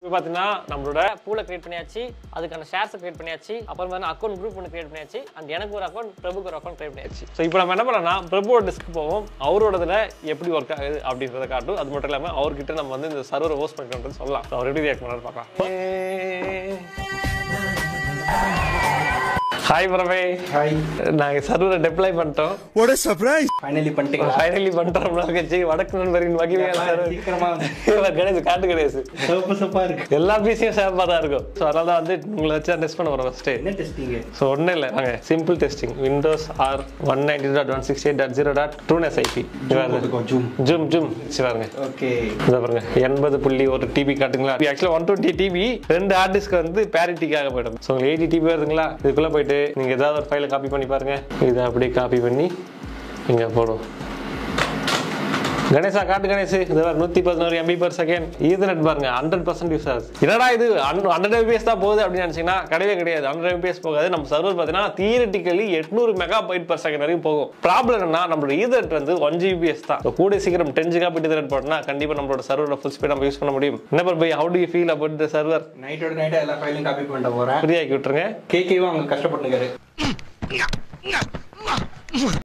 இப்போ பார்த்தீங்கன்னா நம்மளோட பூலை கிரியேட் பண்ணியாச்சு அதுக்கான ஷேர்ஸை கிரியேட் பண்ணியாச்சு அப்புறம் பார்த்தீங்கன்னா அக்கௌண்ட் குரூப் ஒன்று கிரியேட் பண்ணியாச்சு அண்ட் எனக்கு ஒரு அக்கௌண்ட் பிரபுக்கு ஒரு அக்கௌண்ட் கிரியேட் பண்ணியாச்சு ஸோ இப்போ நம்ம என்ன பண்ணலாம் பிரபுவோட டிஸ்க் போவோம் அவரோடதுல எப்படி ஒர்க் ஆகுது அப்படின்றத காட்டும் அது மட்டும் இல்லாமல் அவர்கிட்ட நம்ம வந்து இந்த சர்வரை ஹோஸ்ட் பண்ணிட்டு சொல்லலாம் So அவர் எப்படி ரியாக்ட் பண்ணாரு பார்க்கலாம் ஹாய் பிரபே ஹாய் நாங்கள் சர்வரை டெப்ளை பண்ணிட்டோம் What a surprise! ஃபைனலி பண்ணிட்டீங்களா ஃபைனலி பண்ணிட்டோம் கட்சி வடக்கு நண்பரின் வகையான சர்வர் சீக்கிரமா வந்து கிடையாது காட்டு கிடையாது சிவப்பு சிவப்பா இருக்கு எல்லா பீஸையும் சேஃபாக தான் இருக்கும் ஸோ அதனால தான் வந்து உங்களை வச்சு டெஸ்ட் பண்ண போகிறோம் ஃபஸ்ட்டு என்ன டெஸ்டிங் ஸோ ஒன்றும் இல்லை வாங்க simple testing windows R one ninety dot one six eight dot zero dot TrueNAS IP zoom zoom zoom பாருங்க ஓகே இதை பாருங்க எண்பது புள்ளி ஒரு டிபி காட்டுங்களா ஆக்சுவலாக ஒன் டுவெண்ட்டி டிபி ரெண்டு ஹார்ட் டிஸ்க் வந்து பேரிட்டிக்காக போயிடும் ஸோ உங்களுக்கு எயிட்டி டிபி வருதுங்களா இதுக்குள்ளே போயிட்டு நீங்கள் ஏதாவது ஒரு ஃபைலை காப்பி பண்ணி பாருங்க இதை அப்படியே காப்பி பண்ணி இங்கே போடும் கணேசா காட்டு கணேஷ் இது வேறு நூற்றி பதினோரு எம்பி பர் செகண்ட் ஈதர்நெட் பாருங்க ஹண்ட்ரட் பர்சன்ட் யூஸ் ஆகுது என்னடா இது ஹண்ட்ரட் எம்பிஎஸ் தான் போகுது அப்படின்னு நினச்சிங்கன்னா கிடையவே கிடையாது ஹண்ட்ரட் எம்பிஎஸ் போகாது நம்ம சர்வர் பார்த்தீங்கன்னா தியரிட்டிக்கலி எட்நூறு மெகா பைட் பர் செகண்ட் வரைக்கும் போகும் ப்ராப்ளம் என்னன்னா நம்மளோட ஈதர்நெட் வந்து ஒன் ஜிபிஎஸ் தான் So, கூடிய சீக்கிரம் டென் ஜிகா பிட் ஈதர்நெட் போட்டோம்னா கண்டிப்பாக நம்மளோட சர்வரோட ஃபுல் ஸ்பீட் நம்ம யூஸ் பண்ண முடியும் என்ன பை how do you feel about the server நைட்டோட நைட்டா எல்லா ஃபைலையும் காப்பி பண்ணிட்டு போறேன் ஃப்ரீ ஆக்கி விட்டுருங்க கேகேவும் அவங்க கஷ்டப்பட்டுருக்காரு